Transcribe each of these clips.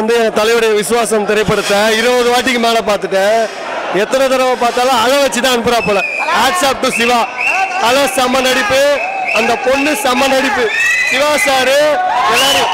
வந்து என் தலைவருடைய விசுவாசம் திரைப்படத்தை இருபது வாட்டிக்கு மேலே பார்த்துட்டேன் எத்தனை தடவை பார்த்தாலும் அழ வச்சு தான் அனுப்புறா போல ஹேட்ஸ் ஆப் டு சிவா அழ செம்ம நடிப்பு அந்த பொண்ணு செம்ம நடிப்பு சிவா சாரு எல்லாரும்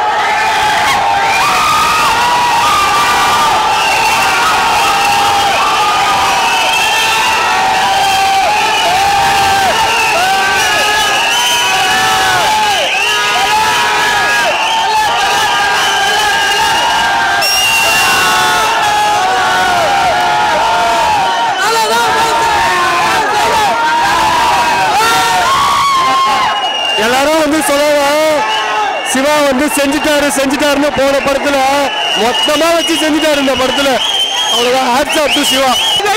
எல்லாரும் வந்து சொல்லலாம் சிவா வந்து செஞ்சுட்டாரு செஞ்சுட்டாருன்னு போன படத்துல மொத்தமா வச்சு செஞ்சுட்டாரு இந்த படத்துல அவ்வளவுதான் ஹேட்ஸ் ஆஃப் டு சிவா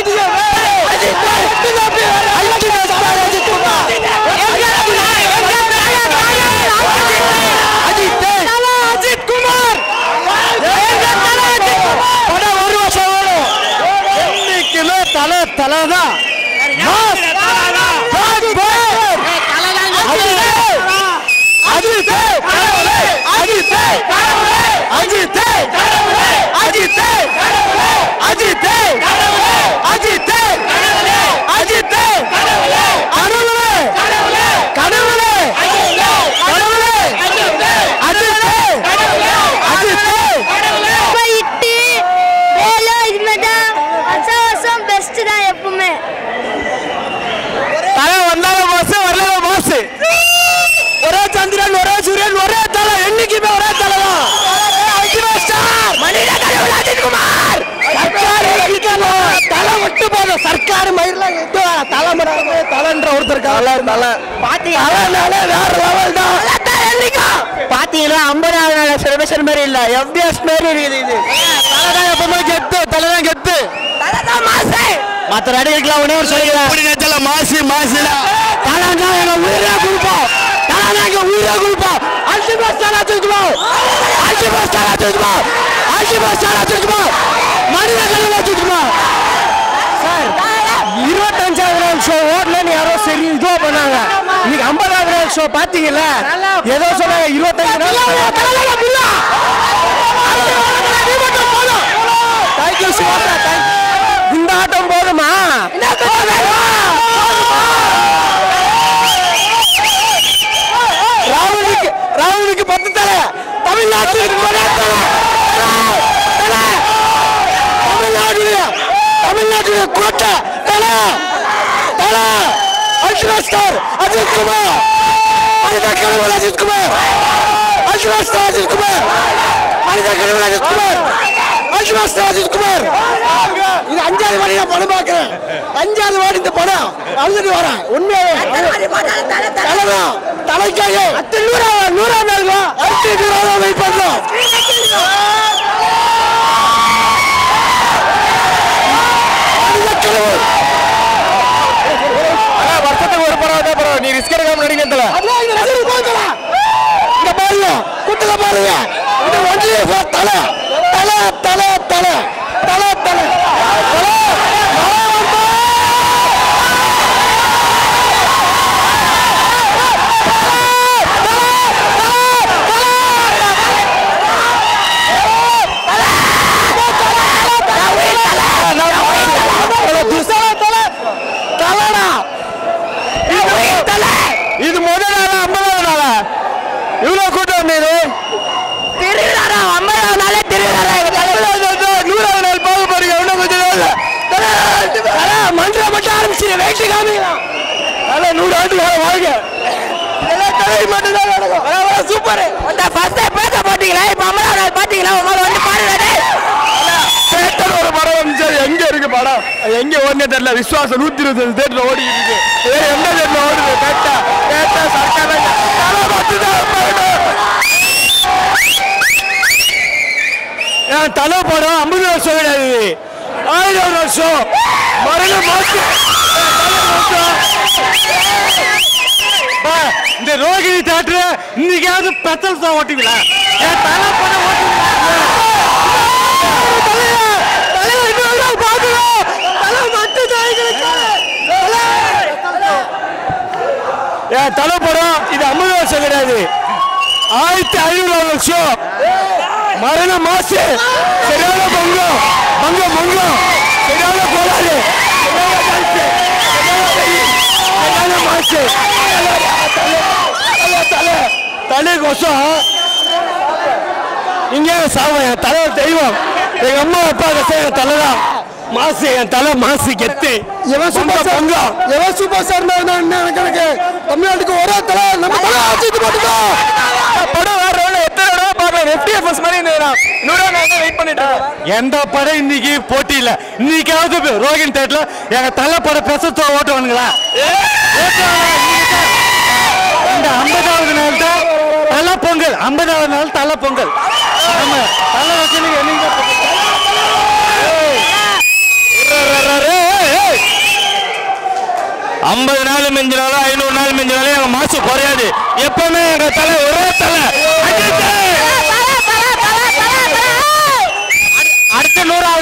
என்னைக்குமே தலை தலை தான் இட்டு வேலோ இது மாதிரி தான் வருஷம் வருஷம் பெஸ்ட் தான் எப்பவுமே தலை வந்தாலும் மாசு வரலாம் மாசு ஒரே சந்திரன் ஒரே சூரியன் ஒரே தலை என்னைக்குமே ஒரே தலை தான் தலை விட்டு போதும் சர்க்கார் மயிரில் எது தலைமுறை தலைன்ற ஒருத்தர் தலை தலை தலைனாலே வேற லெவல் தான் பாத்தீங்களா ஐம்பதாவது நாள் செலிப்ரேஷன் மாதிரி இல்ல எஃபிஎஸ் மாதிரி இருக்குது இது தலைதான் எப்பவுமே கெத்து தலைதான் கெத்து மத்த நடிகர்களுக்கு ஒன்னே ஒரு சொல்லிக்கிறேன் மாசி மாசிடா தலைனா எங்க உயிரே கொடுப்போம் தலைனா எங்க உயிரே கொடுப்போம் அல்டிமேட் ஸ்டாரா தூக்குவோம் அல்டிமேட் ஸ்டாரா தூக்குவோம் அல்டிமேட் ஸ்டாரா தூக்குவோம் மனித கழிவு தூக்குவோம் இருபத்தஞ்சாயிரம் ஷோ ஓடலன்னு யாரோ சரி இதோ பண்ணாங்க இன்னைக்கு ஐம்பதாயிரம் ஷோ பாத்தீங்கல்ல ஏதோ சொன்னாங்க இருபத்தஞ்சு தேங்க்யூ சிவாசா இந்த ஆட்டம் போதுமா ராகுலுக்கு ராகுலுக்கு பத்து தலை தமிழ்நாட்டுக்கு ஒரே தலை. தலை. தமிழ்நாட்டுல தமிழ்நாட்டுல கோட்டை தலை தலை அல்ட்ரா ஸ்டார் அஜித் குமார் மனித கடவுள் அஜித் குமார் அல்ட்ரா ஸ்டார் அஜித் குமார் மனித கடவுள் அஜித் குமார் அல்ட்ரா ஸ்டார் அஜித் குமார் இது அஞ்சாவது வாடி நான் படம் பார்க்கிறேன் அஞ்சாவது வாடி இந்த படம் அழுதுட்டு வரேன் உண்மையாவே தலைதான் தலைக்காக அத்து நூறா நூறா நாள் அடுத்து நூறா வெயிட் பண்றோம் மனித கடவுள் வருஷத்துக்கு ஒரு படம் தான் படம் நீ ரிஸ்க் எடுக்காம நடிக்கிறதுல இங்க பாருங்க குட்டுல பாருங்க இது ஒன்லி ஃபார் தலை தலை தலை தலை தலை தலை தலை இது முதல் நாளா ஐம்பதாவது நாளா இவ்வளவு கூட்டம் வந்தது திருவிழா ஐம்பதாவது நாளே திருவிழா நூறாவது நாள் போக பாருங்க இன்னும் கொஞ்சம் நாள் மன்ற மட்டும் ஆரம்பிச்சு வெயிட்டு காமிக்கலாம் நல்லா நூறு ஆண்டு காலம் வாழ்க இதெல்லாம் தலை மட்டும் தான் நடக்கும் சூப்பர் அந்த ஃபர்ஸ்ட் பேச போட்டீங்களா இப்ப ஐம்பதாவது நாள் பாத்தீங்களா உங்களை வந்து பாருங்க தேட்டர் ஒரு படம் வந்துச்சு அது எங்க இருக்கு படம் அது எங்க ஓடுனே தெரியல விஸ்வாசம் நூத்தி இருபது தேட்டர் ஓடிட்டு இருக்கு வேற எந்த தேட்டர் ஓடுது கேட்டா கேட்டா சர்க்கார் தலை மட்டும்தான் போகணும். ஏன் தலை படம் ஐம்பது வருஷம் கிடையாது ஆயிரம் வருஷம் மரணம் மாற்று இந்த ரோகிணி தேட்டர் இன்னைக்காவது பெத்தல் தான் ஓட்டுவீங்களா என் தலை படம் ஓட்டுவீங்களா ஏன் தலை படம் இது ஐம்பது வருஷம் கிடையாது ஆயிரத்தி ஐநூறு வருஷம் மரண மாசு சரியான பங்கம் பங்கம் பங்கம் சரியான கோளாறு சரியான டான்ஸ் சரியான வெயில், சரியான மாசு தலை தலை தலை தலை கொசம் இங்கே சாவம் என் தலை தெய்வம் எங்க அம்மா அப்பா கசை என் தலை தான் மாசு என் தலை மாசு கெத்து எவன் சூப்பர் ஸ்டார் பங்கம் எவன் சூப்பர் ஸ்டார் என்ன எனக்கு எனக்கு தமிழ்நாட்டுக்கு ஒரே தலை நம்ம தலை அஜித் மட்டும்தான் படம் வேற எவ்வளவு எத்தனை தடவை பார்க்கலாம் எஃப்டிஎஃப்எஸ் மாதிரி இருந்ததுனா நூறு நாள் வெயிட் பண்ணிட்டு இருக்கோம் எந்த படம் இன்னைக்கு போட்டி இல்ல இன்னைக்காவது ரோகின் தேட்டர்ல எங்க தலை படம் பெசத்தோ ஓட்டுவானுங்களா இந்த ஐம்பதாவது நாள் தான் தலை பொங்கல் ஐம்பதாவது நாள் தலை பொங்கல் ஆமா தலை வச்சு என்னைக்கு ஐம்பது நாள் மிஞ்சினாலும் ஐநூறு நாள் மிஞ்சினாலும் எங்க மாசு குறையாது எப்பவுமே எங்க தலை ஒரே தலை அஜித்! அடுத்த நூறாவது